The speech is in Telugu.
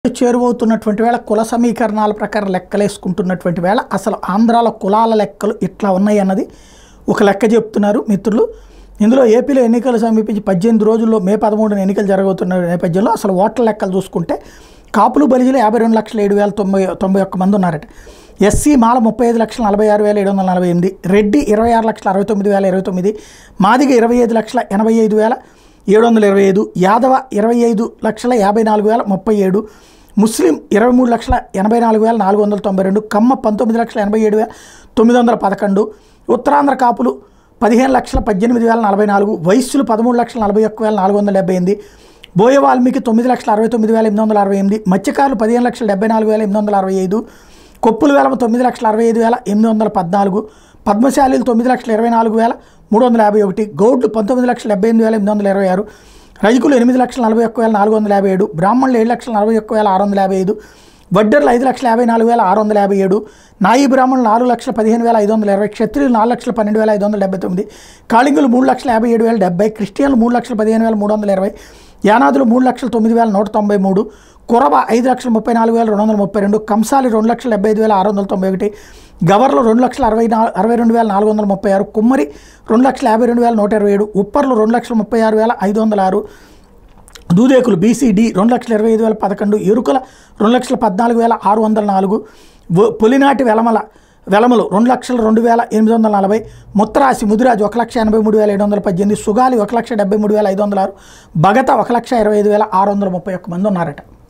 చేరువవుతున్నటువంటి వేళ కుల సమీకరణాల ప్రకారం లెక్కలేసుకుంటున్నటువంటి వేళ అసలు ఆంధ్రాలో కులాల లెక్కలు ఇట్లా ఉన్నాయి అన్నది ఒక లెక్క చెప్తున్నారు మిత్రులు ఇందులో ఏపీలో ఎన్నికలు సమీపించి పద్దెనిమిది రోజుల్లో మే పదమూడున ఎన్నికలు జరగబోతున్న నేపథ్యంలో అసలు ఓట్ల లెక్కలు చూసుకుంటే కాపులు బలిజీలు యాభై రెండు లక్షల ఏడు వేల తొంభై తొంభై ఒక్క మంది ఉన్నారట ఎస్సీ మాల ముప్పై ఐదు లక్షల నలభై ఆరు వేల ఏడు వందల నలభై ఎనిమిది రెడ్డి ఇరవై ఆరు లక్షల అరవై తొమ్మిది వేల ఇరవై తొమ్మిది మాదిగ ఇరవై ఐదు లక్షల ఎనభై ఐదు వేల ఏడు వందల ఇరవై ఐదు యాదవ ఇరవై ఐదు లక్షల యాభై నాలుగు వేల ముప్పై ఏడు ముస్లిం ఇరవై మూడు లక్షల ఎనభై నాలుగు వేల నాలుగు వందల తొంభై రెండు కమ్మ పంతొమ్మిది లక్షల ఎనభై ఏడు వేల తొమ్మిది వందల పదకొండు ఉత్తరాంధ్ర కాపులు పదిహేను లక్షల పద్దెనిమిది వేల నలభై నాలుగు వైశ్యులు పదమూడు లక్షల నలభై ఒక్క వేల నాలుగు వందల డెబ్బై ఎనిమిది బోయ వాల్మీకి తొమ్మిది లక్షల అరవై తొమ్మిది వేల ఎనిమిది వందల అరవై ఎనిమిది మత్స్యకారులు పదిహేను లక్షల డెబ్బై నాలుగు వేల ఎనిమిది వందల అరవై ఐదు కొప్పుల వేలమ తొమ్మిది లక్షల అరవై ఐదు వేల ఎనిమిది వందల పద్నాలుగు పద్మశాలీలు తొమ్మిది లక్షల ఇరవై నాలుగు వేల మూడు వందల యాభై ఒకటి గౌడ్లు పంతొమ్మిది లక్షల డెబ్బై ఎనిమిది వేల ఎనిమిది వందల ఇరవై ఆరు రైతులు ఎనిమిది లక్షల నలభై ఒక్క వేల నాలుగు వందల యాభై ఏడు బ్రాహ్మణులు ఏడు లక్షల నలభై ఒక్క వేల ఆరు వందల యాభై ఐదు వడ్డర్లు ఐదు లక్షల యాభై నాలుగు వేల ఆరు వందల యాభై ఏడు నాయి బ్రాహ్మణులు నాలుగు లక్షల పదిహేను వేల ఐదు వందల ఇరవై క్షత్రియులు నాలుగు లక్షల పన్నెండు వేల ఐదు వందల డెబ్బై తొమ్మిది కాళింగులు మూడు లక్షల యాభై ఏడు వేల డెబ్బై క్రిస్టియన్లు మూడు లక్షల పదిహేను వేల మూడు వందల ఇరవై యానాదులు మూడు లక్షల తొమ్మిది వేల నూట తొంభై మూడు కురవ ఐదు లక్షల ముప్పై నాలుగు వేల రెండు వందల ముప్పై రెండు కంసాలి రెండు లక్షల డెబ్బై ఐదు వేల ఆరు వందల తొంభై ఒకటి గవర్లు రెండు లక్షల అరవై నా అరవై రెండు వేల నాలుగు వందల ముప్పై ఆరు కుమ్మరి రెండు లక్షల యాభై రెండు వేల నూట ఇరవై ఏడు ఉప్పర్లు రెండు లక్షల ముప్పై ఆరు వేల ఐదు వందల ఆరు దూదేకులు బీసీడీ రెండు లక్షల ఇరవై ఐదు వేల పదకొండు ఎరుకల రెండు లక్షల పద్నాలుగు వేల ఆరు వందల నాలుగు వ- పొలినాటి వెలమల వెలమలు రెండు లక్షల రెండు వేల ఎనిమిది వందల నలభై ముత్తరాశి ముదిరాజు ఒక లక్ష ఎనభై మూడు వేల ఏడు వందల పద్దెనిమిది సుగాలి ఒక లక్ష డెబ్బై మూడు వేల ఐదు వందల ఆరు భగత ఒక లక్ష ఇరవై ఐదు వేల ఆరు వందల ముప్పై ఒక్క మంది ఉన్నారట